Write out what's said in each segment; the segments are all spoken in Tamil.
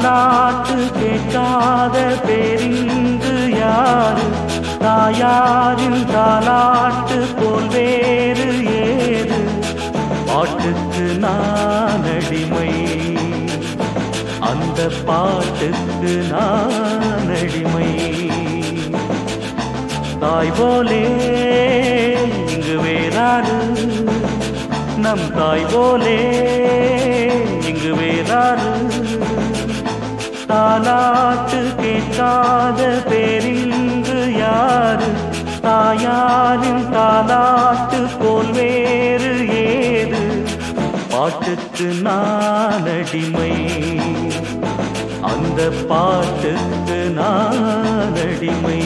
தாலாட்டு கேட்காத பேரிங்கு யாரு தாயாரின் தாலாட்டு போல் வேறு ஏது பாட்டுக்கு நான் அடிமை அந்த பாட்டுக்கு நான் அடிமை தாய் போலே இங்கு வேறாரு நம் தாய் போலே இங்கு வேறாரு தாலாட்டு கேட்காத பேரிங்கு யாரு தாயாரின் தாலாட்டு போல் வேறு ஏது பாட்டுக்கு நான் அடிமை அந்த பாட்டுக்கு நான் அடிமை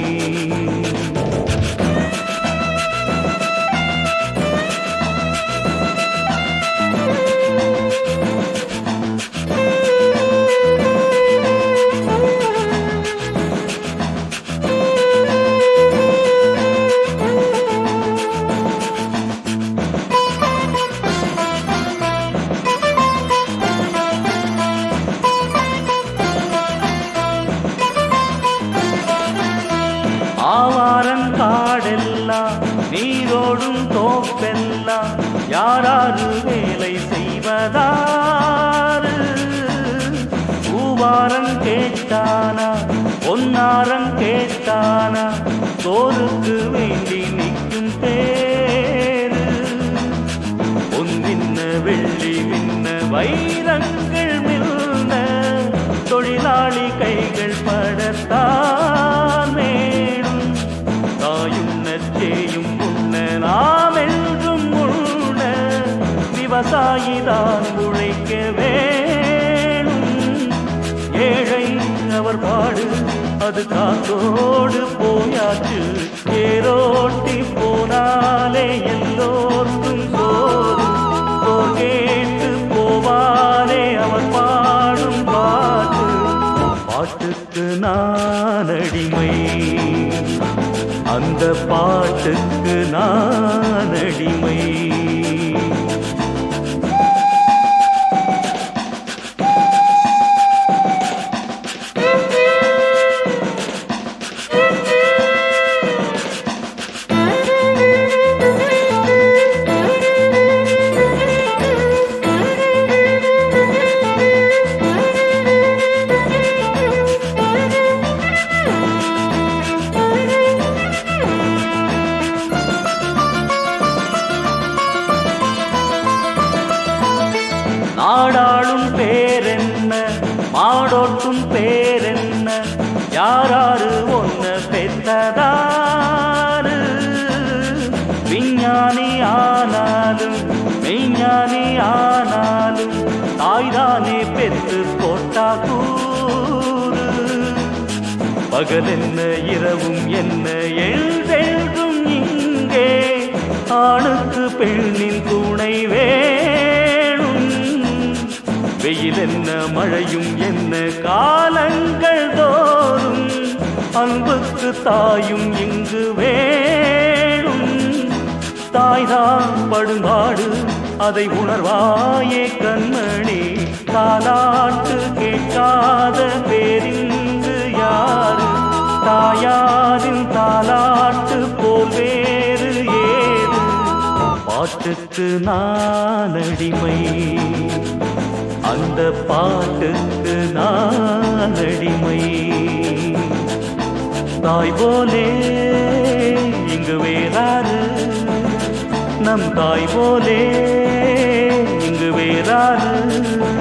ஆவாரன் காடெல்லாம் நீரோடும் தோப்பெல்லாம் யாராரு வேலை செய்வதாறு பூவாரன் கேட்டானா பொன்னாரன் கேட்டானா தோருக்கு வேண்டி நிற்கும் பேரு பொன்னின்ன வெள்ளி மின்ன வைரங்கள் மில்ன தொழிலாளி கைகள் படத்தான் மேடும் தாயும் நச்சேயும் முன்ன நாம் என்றும் முன்ன விவசாயி தான் உழைக்க வேணும் ஏழை அவர் பாடு அது காத்தோடு போயாச்சு ஏரோட்டி போனாலே எல்லோருக்கும் சோறு சோர் கேட்டு போவானே அவர் பாடும் பாட்டு பாட்டுக்கு நான் அடிமை அந்த பாட்டுக்கு நான் அடிமை நாடாளும் பேரென்ன மாடோட்டும் பேரென்ன யாராரு ஒன்ன பெற்றதாரு விஞ்ஞானி ஆனாலும் மெய்ஞானி ஆனாலும் தாய்தானே பெற்று போட்டா கூறு பகல் என்ன இரவும் என்ன எழுதெழுதும் இங்கே ஆணுக்கு பெண்ணின் துணை வேணும் வெயில் என்ன மழையும் என்ன காலங்கள் தோறும் அன்புக்கு தாயும் இங்கு வேணும் தாய்தான் படும்பாடு அதை உணர்வாயே கண்மணி தாலாட்டு கேட்காத பேரிங்கு யாரு தாயாரின் தாலாட்டு போல் வேறு ஏது பாட்டுக்கு நான் அடிமை அந்த பாட்டுக்கு நான் அடிமை தாய் போலே இங்கு வேறாரு நம் தாய் போலே இங்கு வேறாரு